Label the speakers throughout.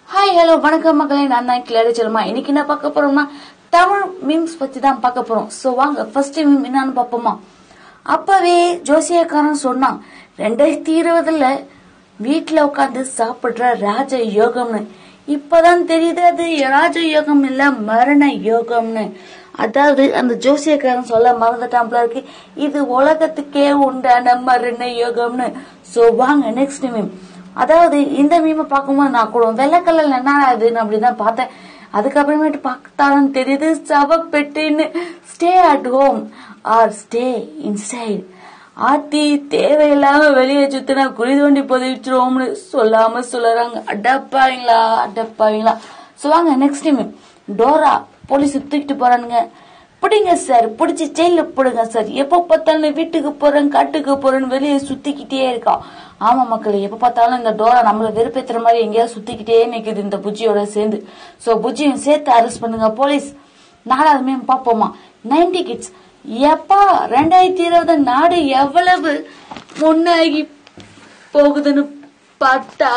Speaker 1: hi hello வணக்கம் மக்களே நான் தான் கிளாரி செல்மா இன்னைக்கு என்ன பார்க்க போறோம்னா தமிழ் மீம்ஸ் பத்தி தான் பார்க்க போறோம் சோ வாங்க ஃபர்ஸ்ட் மீம் என்னன்னு பார்ப்போமா அப்பவே ஜோசியக்காரன் சொன்னான் ரெண்டாயிரத்தி இருபதுல வீட்டுல உட்காந்து சாப்பிடுற ராஜ யோகம்னு இப்பதான் தெரியுது அது ராஜ யோகம் இல்ல மரண யோகம்னு அதாவது அந்த ஜோசியக்காரன் சொல்ல மறந்துட்டான் இருக்கு இது உலகத்துக்கே உண்டான மரண யோகம்னு சோ வாங்க நெக்ஸ்ட் மீம் அதாவது இந்த மீமை பார்க்கும்போது நான் கூட வெள்ளை கலர்ல என்ன இதுன்னு அப்படிதான் பார்த்தேன் அதுக்கப்புறமேட்டு பார்த்தாலும் தெரியுது சவப்பெட்டின்னு stay at home or stay inside ஆத்தி தேவையில்லாம வெளியே சுத்தினா குழி தோண்டி புதைச்சிருவோம்னு சொல்லாம சொல்லுறாங்க அடப்பாவீங்களா அடப்பாவீங்களா சோ வாங்க நெக்ஸ்ட் மீம் டோரா போலீஸ் தூக்கிட்டு போறானுங்க பிடிங்க சார் பிடிச்சி ஜெயில போடுங்க சார் எப்ப பார்த்தாலும் வீட்டுக்கு போறேன் காட்டுக்கு போறேன்னு வெளியே சுத்திக்கிட்டே இருக்கா ஆமா மக்களே எப்ப பார்த்தாலும் இந்த டோரா நம்மள வெறுப்பேத்துற மாதிரி எங்கேயாவது சுத்திக்கிட்டே நிக்குது இந்த புஜ்ஜியோட சேர்ந்து சோ புஜ்ஜியும் சேர்த்து அரெஸ்ட் பண்ணுங்க போலீஸ் நாலாவது மேம் பாப்போமா நைன்டி கிட்ஸ் எப்பா ரெண்டாயிரத்தி இருபது நாடு எவ்வளவு முன்னாகி போகுதுன்னு பார்த்தா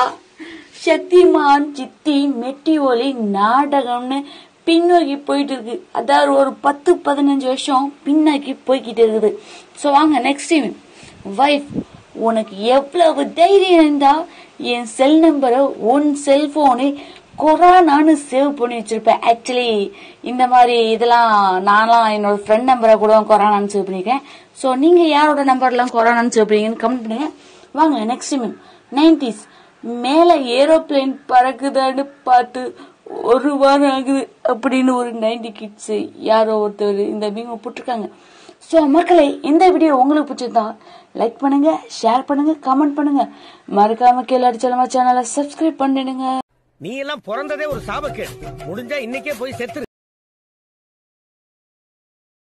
Speaker 1: சக்திமான் சித்தி மெட்டி ஒலி நாடகம்னு பின்னோக்கி போயிட்டு இருக்கு அதாவது ஒரு பத்து பதினஞ்சு வருஷம் பின்னாக்கி போய்கிட்டு இருக்குது சோ வாங்க நெக்ஸ்ட் வைஃப் உனக்கு எவ்வளவு தைரியம் இருந்தா என் செல் நம்பரை உன் செல்போனு கொரோனான்னு சேவ் பண்ணி வச்சிருப்பேன் ஆக்சுவலி இந்த மாதிரி இதெல்லாம் நான்லாம் என்னோட ஃப்ரெண்ட் நம்பரை கூட கொரோனான்னு சேவ் பண்ணிருக்கேன் ஸோ நீங்க யாரோட நம்பர்லாம் கொரோனான்னு சேவ் பண்ணீங்கன்னு கமெண்ட் பண்ணுங்க வாங்க நெக்ஸ்ட் மீன் நைன்டிஸ் மேல ஏரோப்ளேன் பறக்குதான்னு பார்த்து ஒரு வாரம் ஆகுது அப்படின்னு ஒரு நைன்டி கிட்ஸ் யாரோ ஒருத்தர் இந்த மீமை போட்டிருக்காங்க ஸோ மக்களே இந்த வீடியோ உங்களுக்கு பிடிச்சிருந்தா லைக் பண்ணுங்க ஷேர் பண்ணுங்க கமெண்ட் பண்ணுங்க மறக்காம கீழே அடிச்சலமா சேனலை சப்ஸ்கிரைப் பண்ணிடுங்க
Speaker 2: நீ எல்லாம் பிறந்ததே ஒரு சாபக்கேடு முடிஞ்சா இன்னைக்கே போய் செத்து